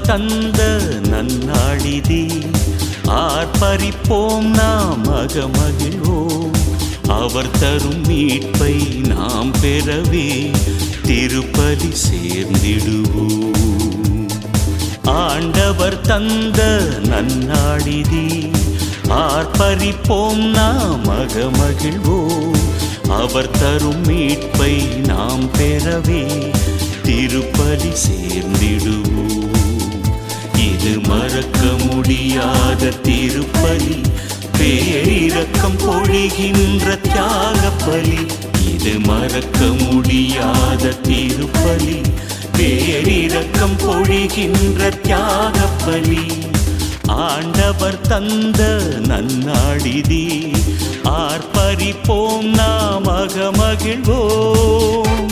தந்த நன்னாளிதே ஆர்ப்பரிப்போம் நாம் மகமகிழ்வோம் அவர் தரும் மீட்பை நாம் பெறவே திருப்பலி சேர்ந்திடுவோம் ஆண்டவர் தந்த நன்னாளிதே ஆர்ப்பரிப்போம் நாம் மகமகிழ்வோம் அவர் தரும் மீட்பை நாம் பெறவே திருப்பலி சேர்ந்திடுவோம் இது மறக்க முடியாத திருப்பலி பேரிரக்கம் பொழிகின்ற தியாக பலி இது மறக்க முடியாத திருப்பலி பேரிரக்கம் பொழிகின்ற தியாக பலி ஆண்டவர் தந்த நன்னாடிதே ஆர்ப்பரிப்போம் நாம் அகமகிழ்வோம்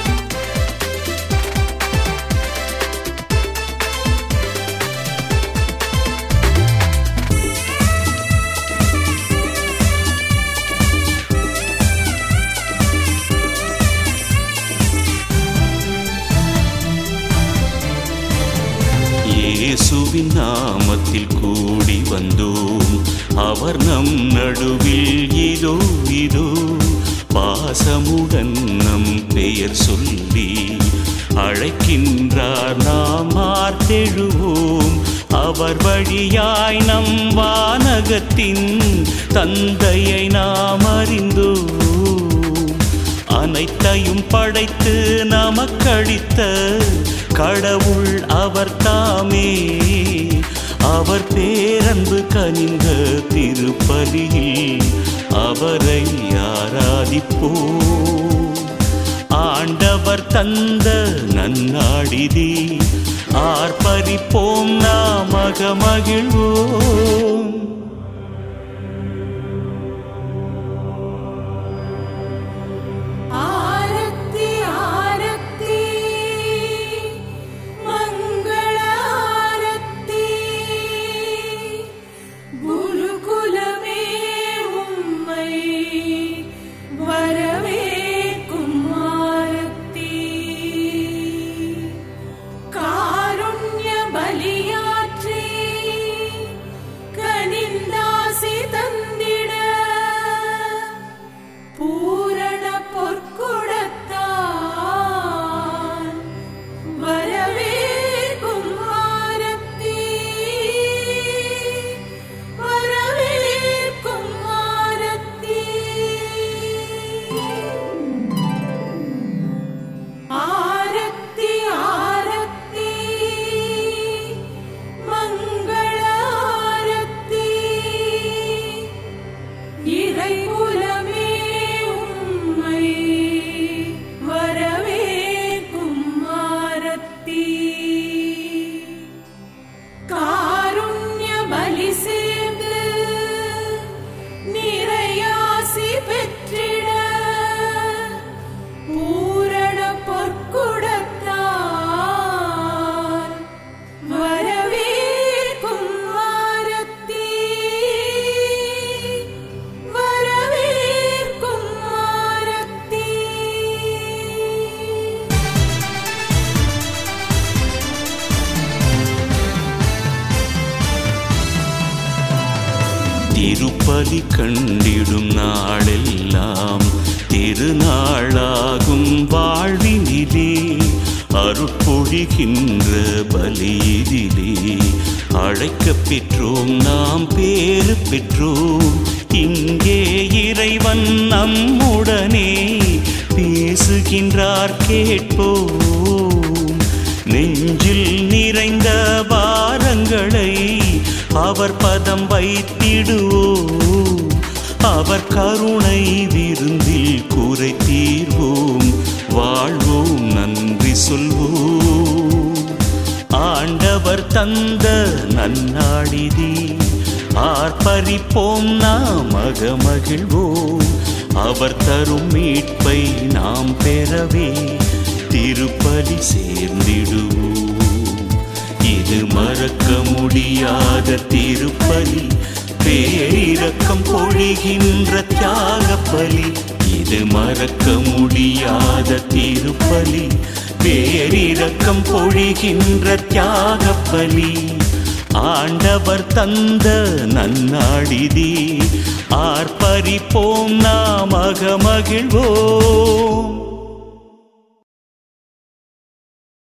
இயேசுவின் நாமத்தில் கூடி வந்தோம் அவர் நம் நடுவில் இதோ இதோ பாசமுடன் நம் பெயர் சொல்லி அழைக்கின்றார் நாம் ஆர்த்தெழுவோம் அவர் வழியாய் நம் வானகத்தின் தந்தையை நாம் அறிந்தோம் அனைத்தையும் படைத்து நமக்களித்த கடவுள் அவர் தாமே அவர் பேரன்பு கனிந்த திருப்பலியில் அவரை ஆராதிப்போம் ஆண்டவர் தந்த நன்னாடிதே ஆர்ப்பரிப்போம் நாம் மகிழ்வோம் ஆரத்தி ஆரத்தி மங்கள ஆரத்தி குருகுலமே உம்மை வரவேற்கும் ஆரத்தி காருண்ய பலியாற்றி கனிந்தாசி தந்திட பூரண பொற்குடத்தான் வரவேற்கும் ஆரத்தி வரவேற்கும் ஆரத்தி ஆரத்தி ஆரத்தி மங்கள ஆரத்தி இறைகுலமே உம்மை வரவேற்கும் ஆரத்தி காருண்ய பலி சேர்ந்து நிறையாசி பெற்றிட பூரண பொற்குடத்தான் வரவேற்கும் ஆரத்தி வரவேற்கும் ஆரத்தி திருப்பலி கண்டிடும் நாளெல்லாம் திருநாளாகும் வாழ்வினிலே அருட்பொழிகின்ற பலியிதிலே அழைக்கப் பெற்றோம் நாம் பேறு பெற்றோம் இங்கே இறைவன் நம்முடனே பேசுகின்றார் கேட்போம் நெஞ்சில் நிறைந்த பாரங்களை அவர் பதம் வைத்திடுவோம் அவர் கருணை விருந்தில் குறை தீர்வோம் வாழ்வோம் நன்றி சொல்வோம் ஆண்டவர் தந்த நன்னாடிதே ஆர்ப்பரிப்போம் நாம் மகிழ்வோம் அவர் தரும் மீட்பை நாம் பெறவே திருப்பலி சேர்ந்திடுவோம் இது மறக்க முடியாத திருப்பலி பேரிரக்கம் பொழிகின்ற தியாக பலி இது மறக்க முடியாத திருப்பலி பேரிரக்கம் பொழிகின்ற தியாகப் பலி ஆண்டவர் தந்த நன்னாடிதி ஆர்ப்பரிப்போம் நாம் அகமகிழ்வோம்